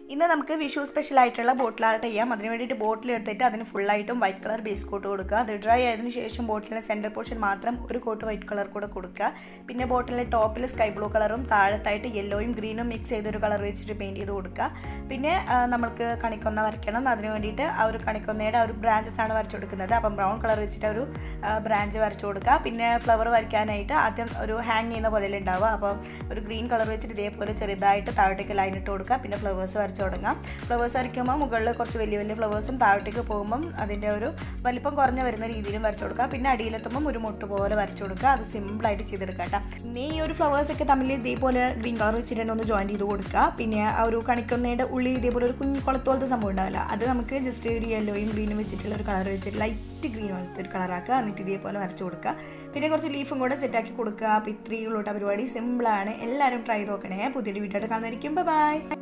ഇന്ന് നമുക്ക് വിഷു സ്പെഷ്യൽ ആയിട്ടുള്ള ബോട്ടിൽ ആർട്ട് ചെയ്യാം അതിന് വേണ്ടിയിട്ട് ബോട്ടിൽ എടുത്തിട്ട് അതിന് ഫുള്ളായിട്ടും വൈറ്റ് കളർ ബേസ് കോട്ട് കൊടുക്കുക അത് ഡ്രൈ ആയതിനു ശേഷം ബോട്ടിലിൻ്റെ സെൻറ്റർ പോർഷൻ മാത്രം ഒരു കോട്ട് വൈറ്റ് കളർ കൂടെ കൊടുക്കുക പിന്നെ ബോട്ടിലിൻ്റെ ടോപ്പിൽ സ്കൈ ബ്ലൂ കളറും താഴത്തായിട്ട് യെല്ലോയും ഗ്രീനും മിക്സ് ചെയ്തൊരു കളർ വെച്ചിട്ട് പെയിൻറ്റ് ചെയ്ത് കൊടുക്കുക പിന്നെ ആ, നമുക്ക് കണിക്കൊന്ന വരയ്ക്കണം അതിന് വേണ്ടിയിട്ട് ആ ഒരു കണിക്കൊന്നയുടെ ആ ഒരു ബ്രാഞ്ചസ് ആണ് വരച്ചു കൊടുക്കുന്നത് അപ്പം ബ്രൗൺ കളർ വെച്ചിട്ട് ഒരു ബ്രാഞ്ച് വരച്ചു കൊടുക്കുക പിന്നെ ഫ്ലവർ വരയ്ക്കാനായിട്ട് ആദ്യം ഒരു ഹാങ് ചെയ്യുന്ന പോലെ ഉണ്ടാവുക അപ്പം ഒരു ഗ്രീൻ കളർ വെച്ചിട്ട് ഇതേപോലെ ചെറുതായിട്ട് താഴോട്ടേക്ക് ലൈൻ ഇട്ട് കൊടുക്കുക പിന്നെ ഫ്ലവേഴ്സ് വരച്ചു തുടങ്ങാം ഫ്ലവേഴ്സ് വരയ്ക്കുമ്പോൾ മുകളിൽ കുറച്ച് വലിയ വലിയ ഫ്ലവേഴ്സും താഴോട്ടേക്ക് പോകുമ്പം അതിൻ്റെ ഒരു വലിപ്പം കുറഞ്ഞ് വരുന്ന രീതിയിലും വരച്ചു കൊടുക്കുക പിന്നെ അടിയിലെത്തുമ്പം ഒരു മുട്ട് പോലെ വരച്ചു കൊടുക്കുക അത് സിമ്പിളായിട്ട് ചെയ്തെടുക്കുക കേട്ടോ പിന്നെ ഈ ഒരു ഫ്ലവേഴ്സൊക്കെ തമ്മിൽ ഇതേപോലെ ഗ്രീൻ കളർ വെച്ചിട്ട് തന്നെ ഒന്ന് ജോയിൻ ചെയ്ത് കൊടുക്കുക പിന്നെ ആ ഒരു കണിക്കൊന്നയുടെ ഉള്ളിൽ ഇതേപോലെ ഒരു കുഞ്ഞു കുളത്ത് പോലത്തെ സംഭവം ഉണ്ടാവില്ല അത് നമുക്ക് ജസ്റ്റ് ഒരു യെല്ലോയും ഗ്രീനും വെച്ചിട്ടുള്ള ഒരു കളർ വെച്ചിട്ട് ലൈറ്റ് ഗ്രീൻ പോലത്തെ ഒരു കളറാക്കുക എന്നിട്ട് ഇതേപോലെ വരച്ചു കൊടുക്കുക പിന്നെ കുറച്ച് ലീഫും കൂടെ സെറ്റാക്കി കൊടുക്കുക അപ്പോൾ ഇത്രയുള്ള പരിപാടി സിമ്പിളാണ് എല്ലാവരും ട്രൈ ചെയ്ത് നോക്കണേ പുതിയൊരു വീഡിയോ ആയിട്ട് കാണുന്നതായിരിക്കും ബൈ